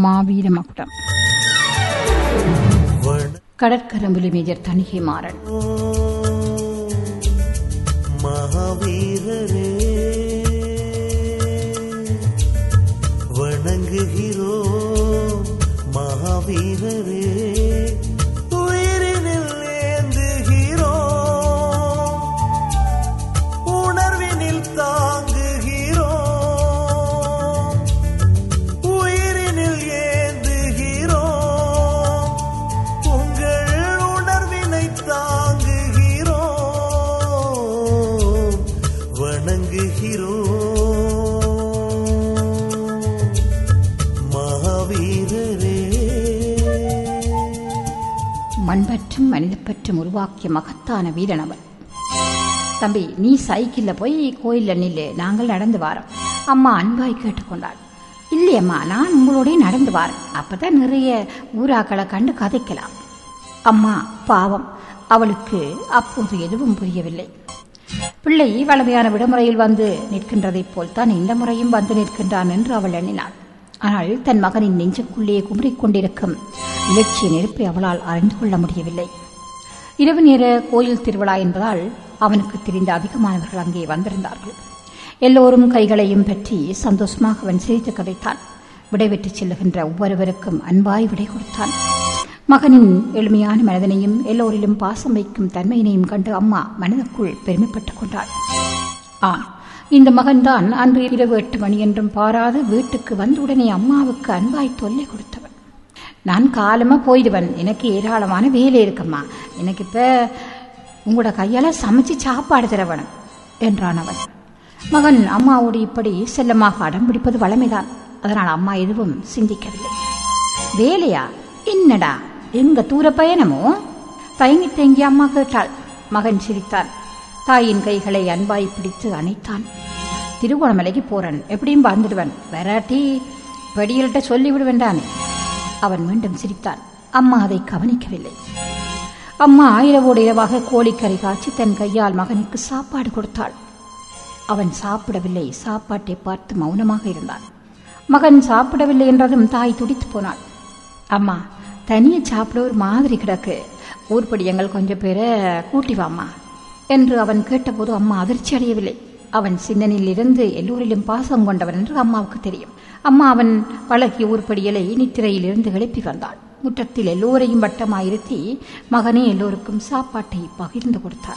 மாவீர மகுடம் கடற்கரம்புலி மேஜர் தணிகை மாறன் மகாவீரரே வணங்குகிறோ மகாவீரரே உயிரினில் ஏந்துகிறோ உணர்வினில் தாங்குகிறோ உயிரினில் ஏந்துகிறோ உங்கள் உணர்வினை தாங்குகிறோ வணங்குகிறோ மகாவீரரே மண்பற்றும் மனிதப்பற்றும் உருவாக்கிய மகத்தான வீரனவன் தம்பி நீ சைக்கிள்ல போய் கோயில்ல நில்லு நாங்கள் நடந்து வாரோம் அம்மா அன்பாய் கேட்டுக்கொண்டாள் இல்லையம்மா நான் உங்களோடய நடந்து வாரேன் அப்பதான் நிறைய ஊராக்களை கண்டு கதைக்கலாம் அம்மா பாவம் அவளுக்கு அப்போது எதுவும் புரியவில்லை பிள்ளை வளமையான விடுமுறையில் வந்து நிற்கின்றதைப் போல் தான் இந்த முறையும் வந்து நிற்கின்றான் என்று அவள் எண்ணினாள் ஆனால் தன் மகனின் நெஞ்சுக்குள்ளே குமரிக் கொண்டிருக்கும் இலட்சிய நெருப்பை அவளால் அறிந்து கொள்ள முடியவில்லை இரவு நேர கோயில் திருவிழா என்பதால் அவனுக்கு தெரிந்த அதிகமானவர்கள் அங்கே வந்திருந்தார்கள் எல்லோரும் கைகளையும் பற்றி சந்தோஷமாக அவன் சிரித்து கதைத்தான் விடைபெற்று செல்லுகின்ற ஒவ்வொருவருக்கும் அன்பாய் விடை கொடுத்தான் மகனின் எளிமையான மனதனையும் எல்லோரிலும் பாசம் வைக்கும் தன்மையினையும் கண்டு அம்மா மனதுக்குள் பெருமைப்பட்டுக் கொண்டாள் ஆம் இந்த மகன்தான் அன்று இரவு எட்டு மணி என்றும் பாராது வீட்டுக்கு வந்தவுடனே அம்மாவுக்கு அன்பாய் தொல்லை கொடுத்தவன் நான் காலமா போயிடுவன் எனக்கு ஏராளமான வேலை இருக்கும்மா எனக்கு இப்ப உங்களோட கையால சமைச்சு சாப்பாடு தரவணும் என்றான் அவன் மகன் அம்மாவோடு இப்படி செல்லமாக அடம் பிடிப்பது வளமைதான் அதனால் அம்மா எதுவும் சிந்திக்கவில்லை வேலையா என்னடா எங்க தூர பயணமோ தயங்கி தயங்கி அம்மா கேட்டாள் மகன் சிரித்தான் தாயின் கைகளை அன்பாய் பிடித்து அணைத்தான் திருகோணமலைக்கு போறேன் எப்படியும் வந்துடுவன் வராட்டி படியல்கிட்ட சொல்லி விடுவேன்டானே அவன் மீண்டும் சிரித்தான் அம்மா அதை கவனிக்கவில்லை அம்மா இரவோடு இரவாக கோழிக்கறி காய்ச்சி தன் கையால் மகனுக்கு சாப்பாடு கொடுத்தாள் அவன் சாப்பிடவில்லை சாப்பாட்டை பார்த்து மௌனமாக இருந்தான் மகன் சாப்பிடவில்லை என்றதும் தாய் துடித்து போனாள் அம்மா தனியே சாப்பிட ஒரு மாதிரி கிடக்கு ஊர்படியங்கள் கொஞ்சம் பேரை கூட்டி வாம்மா என்று அவன் கேட்டபோது அம்மா அதிர்ச்சி அடையவில்லை அவன் சின்னனில் இருந்து எல்லோரிலும் பாசம் கொண்டவன் என்று அம்மாவுக்கு தெரியும் அம்மா அவன் பழகிய ஊர்படியலை நித்திரையில் இருந்து எழுப்பி வந்தாள் முற்றத்தில் எல்லோரையும் வட்டமாயிருத்தி மகனே எல்லோருக்கும் சாப்பாட்டை பகிர்ந்து கொடுத்தார்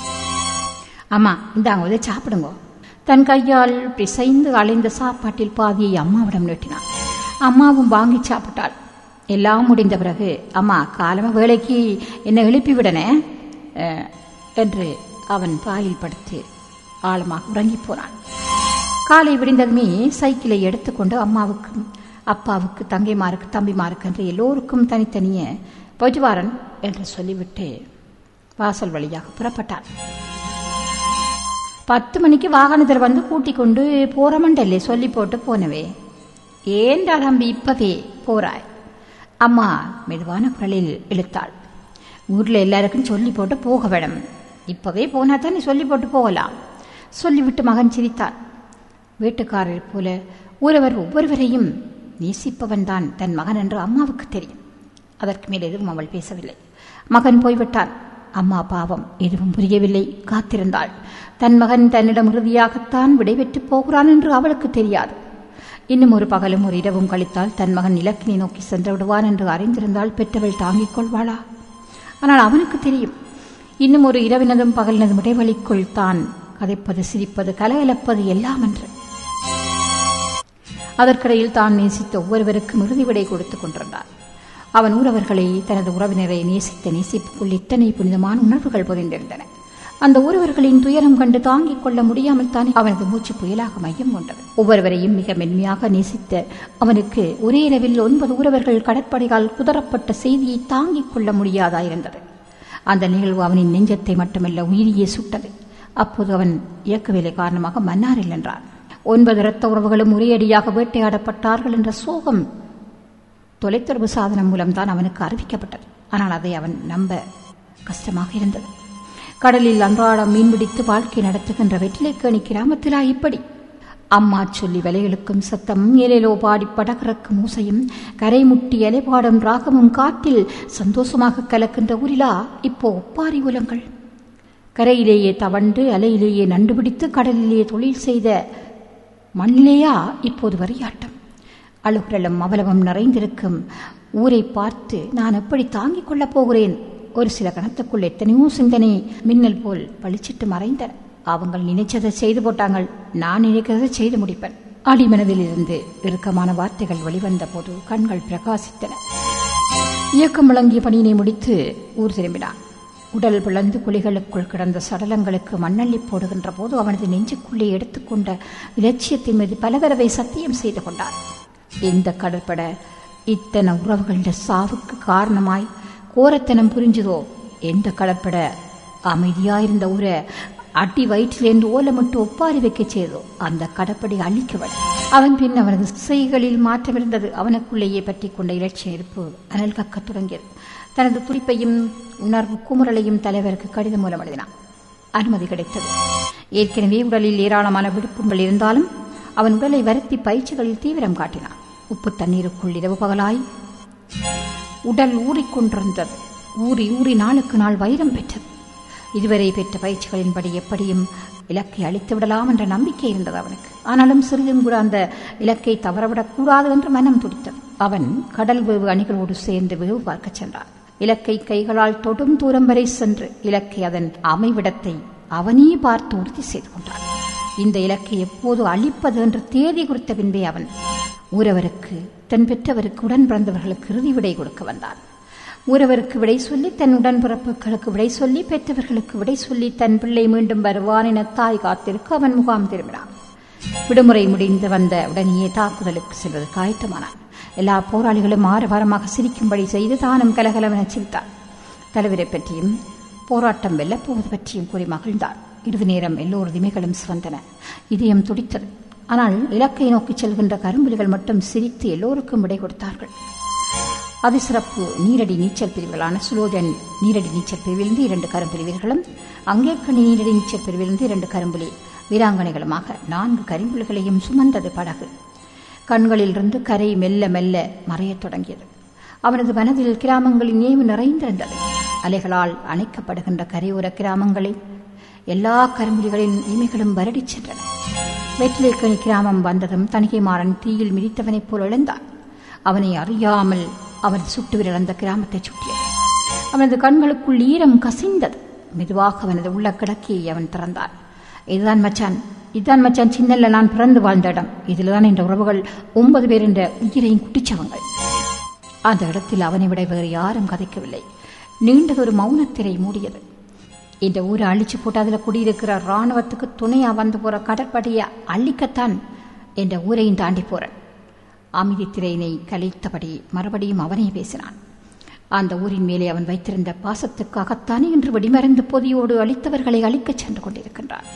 அம்மா இந்தாங்க இதை சாப்பிடுங்க தன் கையால் பிசைந்து அலைந்த சாப்பாட்டில் பாதியை அம்மாவிடம் நீட்டினான் அம்மாவும் வாங்கி சாப்பிட்டாள் எல்லாம் முடிந்த பிறகு அம்மா காலமா வேலைக்கு என்னை எழுப்பி விடனே அஹ், என்று அவன் பாயில் படுத்து ஆழமாக உறங்கிப் போனான் காலை விடிந்ததுமே சைக்கிளை எடுத்துக்கொண்டு அம்மாவுக்கும் அப்பாவுக்கு தங்கைமாருக்கு தம்பிமாருக்கு என்று எல்லோருக்கும் தனித்தனியே போயிட்டு வாரன் என்று சொல்லிவிட்டு வாசல் வழியாக புறப்பட்டான் பத்து மணிக்கு வாகனத்தில் வந்து கூட்டிக் கொண்டு போறமண்டல்லே சொல்லி போட்டு போனவே ஏண்டா தம்பி இப்பவே போறாய் அம்மா மெதுவான குரலில் இழுத்தாள் ஊர்ல எல்லாருக்கும் சொல்லி போட்டு போக வேணும் இப்பவே போனா தானே சொல்லி போட்டு போகலாம் சொல்லிவிட்டு மகன் சிரித்தான் வீட்டுக்காரர் போல ஒருவர் ஒவ்வொருவரையும் நேசிப்பவன் தான் தன் மகன் என்று அம்மாவுக்கு தெரியும் அதற்கு மேல் எதுவும் அவள் பேசவில்லை மகன் போய்விட்டான் அம்மா பாவம் எதுவும் புரியவில்லை காத்திருந்தாள் தன் மகன் தன்னிடம் இறுதியாகத்தான் விடைபெற்று போகிறான் என்று அவளுக்கு தெரியாது இன்னும் ஒரு பகலும் ஒரு இரவும் கழித்தால் தன் மகன் இலக்கினை நோக்கி சென்று விடுவான் என்று அறிந்திருந்தால் பெற்றவள் தாங்கிக் கொள்வாளா ஆனால் அவனுக்கு தெரியும் இன்னும் ஒரு இரவினதும் பகலினதும் இடைவெளிக்குள் தான் கதைப்பது சிரிப்பது கலகலப்பது எல்லாம் என்று அதற்கிடையில் தான் நேசித்த ஒவ்வொருவருக்கும் இறுதி விடை கொடுத்துக் கொண்டிருந்தார் அவன் ஊரவர்களை தனது உறவினரை நேசித்த நேசிப்புக்குள் இத்தனை புனிதமான உணர்வுகள் புரிந்திருந்தன அந்த ஒருவர்களின் துயரம் கண்டு தாங்கிக் கொள்ள முடியாமல் தானே அவனது மூச்சு புயலாக மையம் கொண்டது ஒவ்வொருவரையும் மிக மென்மையாக நேசித்த அவனுக்கு ஒரே இரவில் ஒன்பது உறவர்கள் கடற்படையால் குதறப்பட்ட செய்தியை தாங்கிக் கொள்ள முடியாதாயிருந்தது அந்த நிகழ்வு அவனின் நெஞ்சத்தை மட்டுமல்ல உயிரியே சுட்டது அப்போது அவன் இயக்கவில்லை காரணமாக மன்னாரில் என்றான் ஒன்பது இரத்த உறவுகளும் ஒரேயடியாக வேட்டையாடப்பட்டார்கள் என்ற சோகம் தொலைத்தொடர்பு சாதனம் மூலம்தான் அவனுக்கு அறிவிக்கப்பட்டது ஆனால் அதை அவன் நம்ப கஷ்டமாக இருந்தது கடலில் அன்றாடம் மீன்பிடித்து வாழ்க்கை நடத்துகின்ற வெற்றிலைக்கேணி கிராமத்திலா இப்படி அம்மா சொல்லி வலைகளுக்கும் சத்தம் ஏலேலோ பாடி படகறக்கும் மூசையும் கரைமுட்டி அலைபாடும் ராகமும் காட்டில் சந்தோஷமாக கலக்கின்ற ஊரிலா இப்போ ஒப்பாரி உலங்கள் கரையிலேயே தவண்டு அலையிலேயே நண்டு பிடித்து கடலிலேயே தொழில் செய்த மண்ணிலேயா இப்போது வரியாட்டம் அழுகுரலும் அவலமும் நிறைந்திருக்கும் ஊரை பார்த்து நான் எப்படி தாங்கிக் கொள்ளப் போகிறேன் ஒரு சில கணத்துக்குள் எத்தனையோ சிந்தனை மின்னல் போல் பளிச்சிட்டு மறைந்தன அவங்க நினைச்சதை செய்து போட்டாங்க நான் நினைக்கிறதை செய்து முடிப்பேன் அடிமனதில் இருந்து இறுக்கமான வார்த்தைகள் வெளிவந்த போது கண்கள் பிரகாசித்தன இயக்கம் வழங்கிய பணியினை முடித்து ஊர் திரும்பினான் உடல் பிளந்து குழிகளுக்குள் கிடந்த சடலங்களுக்கு மண்ணள்ளி போடுகின்ற போது அவனது நெஞ்சுக்குள்ளே எடுத்துக்கொண்ட இலட்சியத்தின் மீது பல தடவை சத்தியம் செய்து கொண்டான் இந்த கடற்பட இத்தனை உறவுகளின் சாவுக்கு காரணமாய் கோரத்தனம் புரிஞ்சுதோ எந்த கடற்பட அமைதியாயிருந்த ஊரை அடி வயிற்றிலிருந்து ஓலமிட்டு ஒப்பாரி வைக்க செய்தோ அந்த கடற்படை அழிக்கவன் அவன் பின் அவனது செய்களில் மாற்றமிருந்தது அவனுக்குள்ளேயே பற்றி கொண்ட இலட்சிய இருப்பு அனல் கக்கத் தொடங்கியது தனது துடிப்பையும் உணர்வு குமுறலையும் தலைவருக்கு கடிதம் மூலம் எழுதினான் அனுமதி கிடைத்தது ஏற்கனவே உடலில் ஏராளமான விடுப்புகள் இருந்தாலும் அவன் உடலை வருத்தி பயிற்சிகளில் தீவிரம் காட்டினான் உப்பு தண்ணீருக்குள் இரவு பகலாய் உடல் ஊறிக்கொண்டிருந்தது ஊறி ஊறி நாளுக்கு நாள் வைரம் பெற்றது இதுவரை பெற்ற பயிற்சிகளின்படி எப்படியும் இலக்கை அழித்து விடலாம் என்ற நம்பிக்கை இருந்தது அவனுக்கு ஆனாலும் சிறிதும் கூட அந்த இலக்கை தவறவிடக்கூடாது என்று மனம் துடித்தது அவன் கடல் வேவு அணிகளோடு சேர்ந்து வேவு பார்க்கச் சென்றான் இலக்கை கைகளால் தொடும் தூரம் வரை சென்று இலக்கை அதன் அமைவிடத்தை அவனே பார்த்து உறுதி செய்து கொண்டான் இந்த இலக்கை எப்போது அழிப்பது என்று தேதி குறித்த பின்பே அவன் ஊரவருக்கு தன் பெற்றவருக்கு உடன் பிறந்தவர்களுக்கு இறுதி விடை கொடுக்க வந்தான் ஊரவருக்கு விடை சொல்லி தன் உடன்பிறப்புகளுக்கு விடை சொல்லி பெற்றவர்களுக்கு விடை சொல்லி தன் பிள்ளை மீண்டும் வருவான் என தாய் காத்திருக்க அவன் முகாம் திரும்பினான் விடுமுறை முடிந்து வந்த உடனேயே தாக்குதலுக்கு செல்வது காயத்தமானான் எல்லா போராளிகளும் ஆரவாரமாக சிரிக்கும்படி செய்து தானும் கலகலவென சிரித்தான் தலைவரை பற்றியும் போராட்டம் வெல்லப்போவது பற்றியும் கூறி மகிழ்ந்தான் இறுதி நேரம் எல்லோரது இமைகளும் சிவந்தன இதயம் துடித்தது ஆனால் இலக்கை நோக்கி செல்கின்ற கரும்புலிகள் மட்டும் சிரித்து எல்லோருக்கும் விடை கொடுத்தார்கள் அதிசிறப்பு நீரடி நீச்சல் பிரிவுகளான சுலோதன் நீரடி நீச்சல் பிரிவிலிருந்து இரண்டு கரும்புலி வீரர்களும் அங்கேற்கனி நீரடி நீச்சல் பிரிவிலிருந்து இரண்டு கரும்புலி வீராங்கனைகளுமாக நான்கு கரிம்புலிகளையும் சுமந்தது படகு கண்களிலிருந்து கரை மெல்ல மெல்ல மறையத் தொடங்கியது அவனது மனதில் கிராமங்களின் நினைவு நிறைந்திருந்தது அலைகளால் அணைக்கப்படுகின்ற கரையோர கிராமங்களில் எல்லா கரும்புலிகளின் இமைகளும் வருடிச் சென்றன வெற்றிலைக்கணி கிராமம் வந்ததும் தணிகைமாறன் தீயில் மிதித்தவனைப் போல் எழுந்தான் அவனை அறியாமல் அவன் சுட்டு விரல் அந்த கிராமத்தை சுட்டியது அவனது கண்களுக்குள் ஈரம் கசிந்தது மெதுவாக அவனது உள்ள கிடக்கையை அவன் திறந்தான் இதுதான் மச்சான் இதுதான் மச்சான் சின்னல்ல நான் பிறந்து வாழ்ந்த இடம் இதில்தான் என்ற உறவுகள் ஒன்பது பேர் என்ற உயிரையும் குட்டிச்சவங்கள் அந்த இடத்தில் அவனை விட வேறு யாரும் கதைக்கவில்லை நீண்டதொரு மௌனத்திரை மூடியது இந்த ஊரை அழிச்சு போட்டு அதில் குடியிருக்கிற ராணுவத்துக்கு துணையா வந்து போற கடற்படையை அழிக்கத்தான் என்ற ஊரையும் தாண்டி போறேன் அமைதி திரையினை கலைத்தபடி மறுபடியும் அவனே பேசினான் அந்த ஊரின் மேலே அவன் வைத்திருந்த பாசத்துக்காகத்தானே இன்று வெடிமறைந்து பொதியோடு அழித்தவர்களை அழிக்கச் சென்று கொண்டிருக்கின்றான்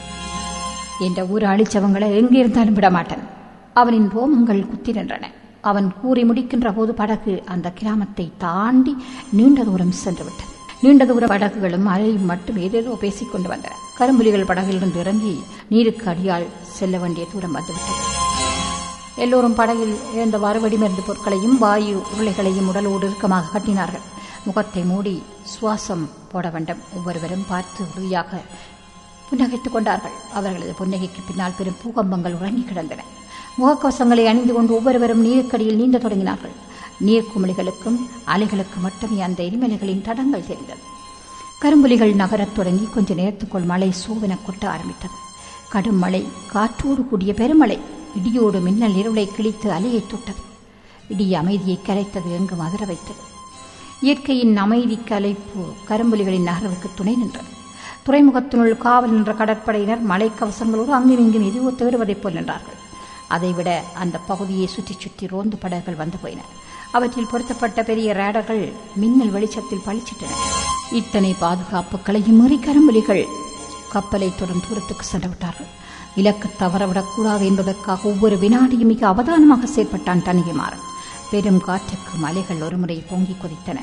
என்ற ஊர் அழிச்சவங்களை எங்கே இருந்தாலும் விடமாட்டான் அவனின் ரோமங்கள் குத்தி நின்றன அவன் கூறி முடிக்கின்ற போது படகு அந்த கிராமத்தை தாண்டி நீண்ட தூரம் சென்று விட்டது நீண்ட தூர படகுகளும் அலையும் மட்டும் ஏதேதோ பேசிக் கொண்டு வந்தன கரும்புலிகள் படகிலிருந்து இறங்கி நீருக்கு அடியால் செல்ல வேண்டிய தூரம் வந்துவிட்டது எல்லோரும் படகில் இருந்தவாறு வெடிமருந்து பொருட்களையும் வாயு உருளைகளையும் உடலோடு இறுக்கமாக கட்டினார்கள் முகத்தை மூடி சுவாசம் போட வேண்டும் ஒவ்வொருவரும் பார்த்து உறுதியாக புன்னகைத்துக் கொண்டார்கள் அவர்களது புன்னகைக்கு பின்னால் பெரும் பூகம்பங்கள் உறங்கி கிடந்தன முகக்கவசங்களை அணிந்து கொண்டு ஒவ்வொருவரும் நீருக்கடியில் நீந்த தொடங்கினார்கள் நீர்க்குமிழிகளுக்கும் அலைகளுக்கு மட்டுமே அந்த எரிமலைகளின் தடங்கள் தெரிந்தது கரும்புலிகள் நகரத் தொடங்கி கொஞ்ச நேரத்துக்குள் மழை சூவென கொட்ட ஆரம்பித்தது கடும் மழை காற்றோடு கூடிய பெருமழை இடியோடு மின்னல் இருளை கிழித்து அலையை தொட்டது இடி அமைதியை கலைத்தது எங்கும் அதிர வைத்தது இயற்கையின் அமைதி கலைப்பு கரும்புலிகளின் நகர்வுக்கு துணை நின்றது துறைமுகத்தினுள் காவல் நின்ற கடற்படையினர் மலைக்கவசங்களோடு அங்கும் இங்கும் எதுவோ தேடுவதைப் போல் நின்றார்கள் அதைவிட அந்த பகுதியை சுற்றி சுற்றி ரோந்து படகுகள் வந்து போயின அவற்றில் பொருத்தப்பட்ட பெரிய ரேடர்கள் மின்னல் வெளிச்சத்தில் பளிச்சிட்டன இத்தனை பாதுகாப்புகளையும் மீறி கரும்புலிகள் கப்பலை தொடர்ந்து தூரத்துக்கு சென்று விட்டார்கள் இலக்கு தவறவிடக்கூடாது என்பதற்காக ஒவ்வொரு வினாடியும் மிக அவதானமாக செயற்பட்டான் தனியுமாறன் பெரும் காற்றுக்கு மலைகள் ஒருமுறை பொங்கி கொதித்தன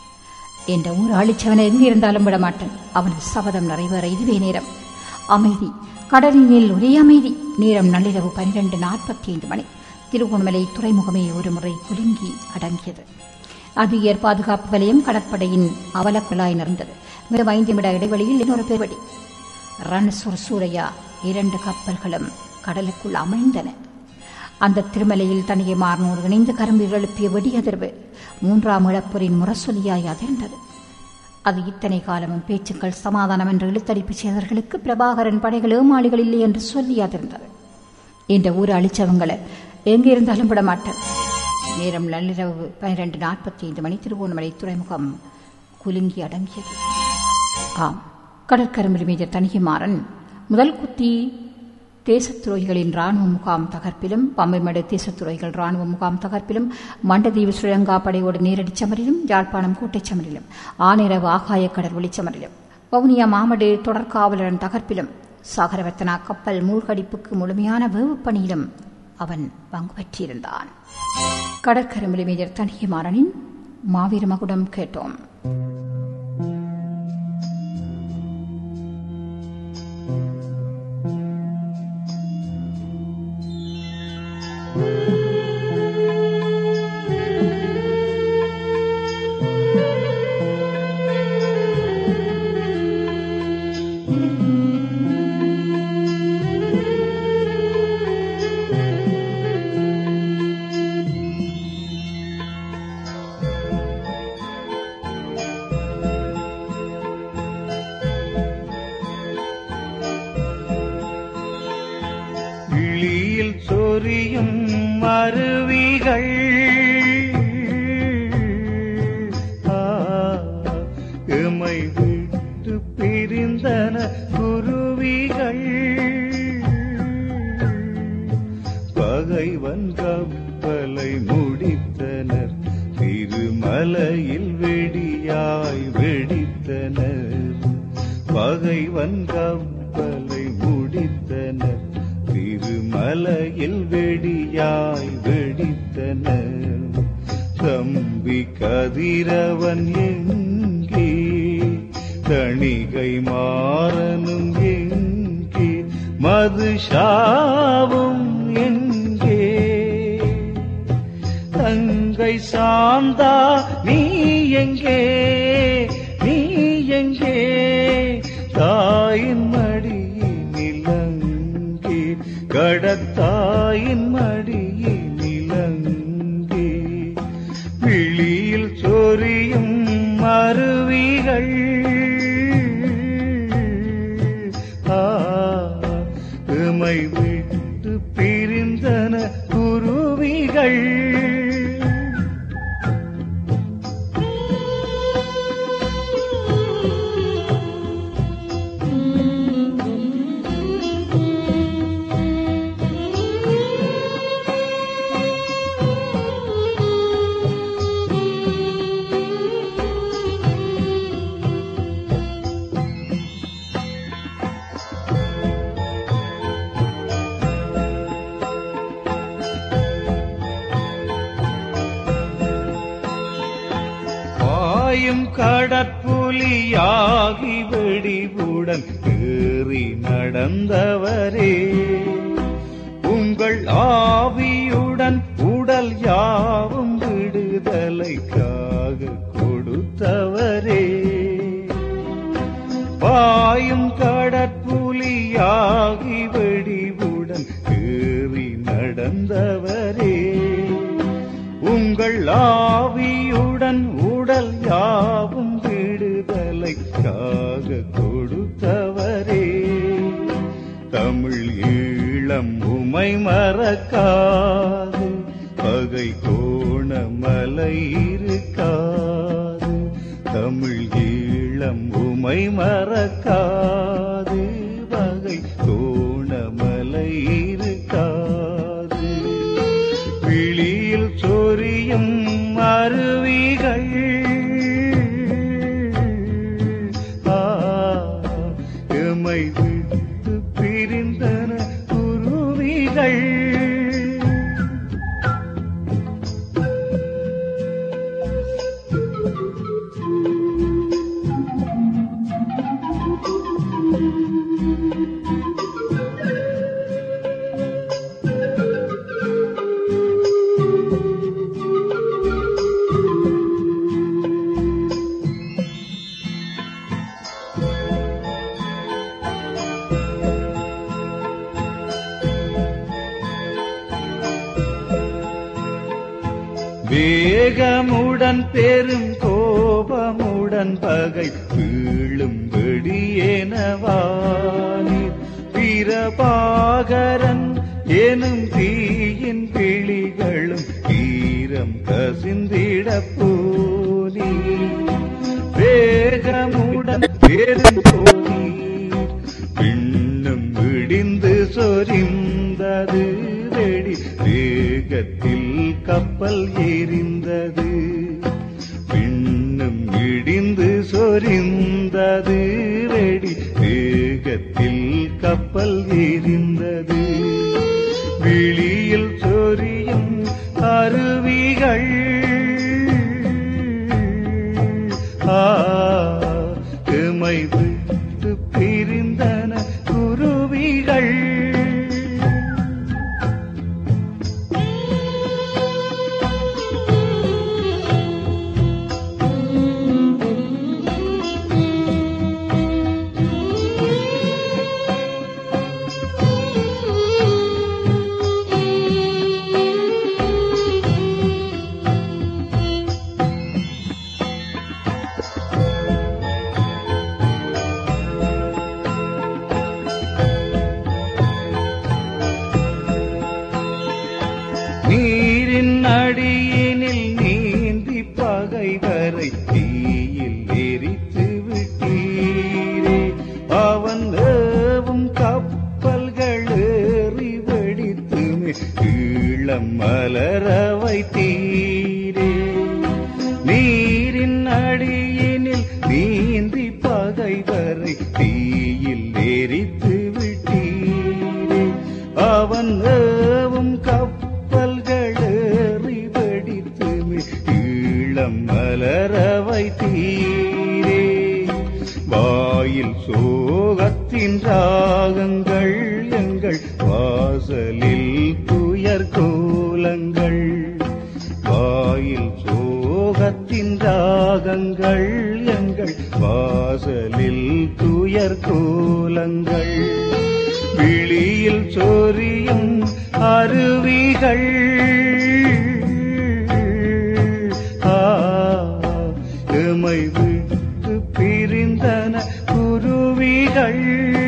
என்ற ஊர் அழிச்சவனை எங்கே இருந்தாலும் விடமாட்டேன் அவனது சபதம் நிறைவேற இதுவே நேரம் அமைதி கடலினில் ஒரே அமைதி நேரம் நள்ளிரவு பனிரெண்டு நாற்பத்தி ஐந்து மணி திருகோணமலை துறைமுகமே ஒருமுறை குலுங்கி அடங்கியது அதிகர் பாதுகாப்பு வலயம் கடற்படையின் அவலக்குழாய் நிறைந்தது வெறும் ஐந்து நிமிட இடைவெளியில் இன்னொரு பெருவடி ரன்சுர் சூரையா இரண்டு கப்பல்களும் கடலுக்குள் அமிழ்ந்தன அந்த திருமலையில் தனியை மாறனோடு இணைந்து கரும்பு எழுப்பிய வெடி அதிர்வு மூன்றாம் இழப்போரின் முரசொலியாய் அதிர்ந்தது அது இத்தனை காலமும் பேச்சுக்கள் சமாதானம் என்று இழுத்தடிப்பு செய்தவர்களுக்கு பிரபாகரன் படைகள் ஏமாளிகள் இல்லை என்று சொல்லி அதிர்ந்தது இந்த ஊர் அழிச்சவங்களை எங்கே இருந்தாலும் விட மாட்டேன் நேரம் நள்ளிரவு பனிரெண்டு நாற்பத்தி ஐந்து மணி திருவோணமலை துறைமுகம் குலுங்கி அடங்கியது ஆம் கடற்கரும்பு மீது தனிகைமாறன் முதல் குத்தி தேசத்துரோகிகளின் ராணுவ முகாம் தகர்ப்பிலும் பம்பைமடு தேசத்துரோகிகள் ராணுவ முகாம் தகர்ப்பிலும் மண்டதீவு ஸ்ரீலங்கா படையோடு நேரடி சமரிலும் யாழ்ப்பாணம் கோட்டைச் சமரிலும் ஆனிரவு ஆகாய கடல் ஒளிச்சமரிலும் வவுனியா மாமடு தொடர்காவலரன் தகர்ப்பிலும் சாகரவர்த்தனா கப்பல் மூழ்கடிப்புக்கு முழுமையான வேவுப் பணியிலும் அவன் பங்கு பெற்றிருந்தான் கடற்கரும்பு மேஜர் தனிகைமாறனின் மாவீர மகுடம் கேட்டோம் விழியில் சொரியும் அருவிகள் ஆ, எமை விட்டு பிரிந்தன குருவிகள் பகைவன் கப்பலை முடித்தனர் திருமலையில் வெடியாய் வெடித்தனர் பகைவன் கப்பலை முடித்தனர் திருமலையில் வெடியாய் வெடித்தனர் தம்பி கதிரவன் எங்கே தணிகை மாறனும் எங்கே மதுஷாவும் எங்கே தங்கை சாந்தா நீ எங்கே நீ எங்கே தாயின் மடியில் இலங்கே கடத்தாயின் மடியில் இலங்கே விழியில் சொரியும் அருவிகள் ஆ, எமை விட்டு பிரிந்தன குருவிகள் பாயும் கடற்புலியாகி வெடிவுடன் ஏறி நடந்தவரே உங்கள் ஆவியுடன் உடல் யாவும் விடுதலைக்காக கொடுத்தவரே பாயும் கடற்புலியாகி வெடிவுடன் ஏறி நடந்தவரே உங்கள் ஆவியுடன் உடல் யாவும் விடுதலைக்காக கொடுத்தவரே தமிழ் ஈழம் உமை மறக்காது பகை கோணமலை இருக்காது தமிழ் ஈழம் உமை மறக்காது பகை கோணமலை இருக்காது விழியில் சொரியும் அருவிகள் ஆ, எமை விட்டு பிரிந்தன குருவிகள் வேகமுடன் பெரும் கோபமுடன் பகை வீழும் வெடியேனவானீர் பிரபாகரன் எனும் தீயின் பிழிகளும் ஈரம் கசிந்திட போனி வேகமுடன் பெரும் போனீர் பின்னும் விடிந்து சொரிந்தது வெடி வேகத்தில் கப்பல் எரிந்தது பின்னும் இடிந்து சொரிந்தது வெடி வேகத்தில் கப்பல் எரிந்தது விழியில் சொரியும் அருவிகள் ஆ எமை விட்டு பிரிந்தன குருவிகள் நீரின் அடியினில் நீந்தி பகைவரை தீயில் எரித்து விட்டீரே அவன் ஏவும் கப்பல்கள் ஏறி வெடித்துமே ஈழம் மலர வைத்தீரே நீரின் அடியினில் நீந்தி பகைவரை தீயில் எரித்து விட்டீரே அவன் ஏவும் கப்பல்கள் ஏறி வெடித்துமே ஈழம் மலர வைத்தீரே வாயில் சோகத்தின் ராகங்கள் எங்கள் வாசலில் துயர் கோலங்கள் வாயில் சோகத்தின் ராகங்கள் எங்கள் வாசலில் துயர் கோலங்கள் விழியில் சொரியும் அருவிகள் ஆ, எமை விட்டு பிரிந்தன குருவிகள்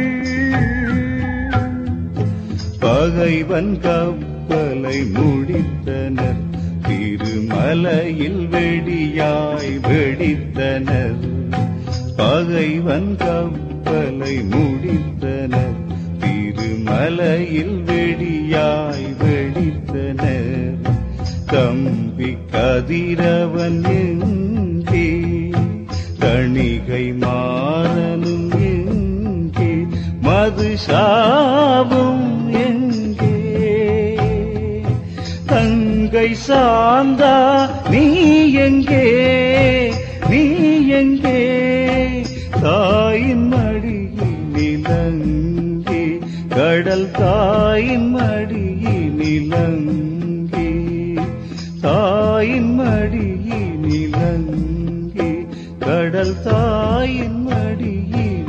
பகைவன் கப்பலை முடித்தனர் திருமலையில் வெடியாய் வெடித்தனர் பகைவன் கப்பலை முடித்தனர் திருமலையில் வெடியாய் வெடித்தனர் தம்பி கதிரவன் எங்கே கணிகை மாறனும் எங்கே மது சாவும் எங்கே தங்கை சாந்தா நீ எங்கே நீ எங்கே தாயின் மடியினிலங்கே கடல் தாயின் மடியினிலங்கே தாயின் மடியினிலங்கே கடல் தாயின் மடியினிலங்கே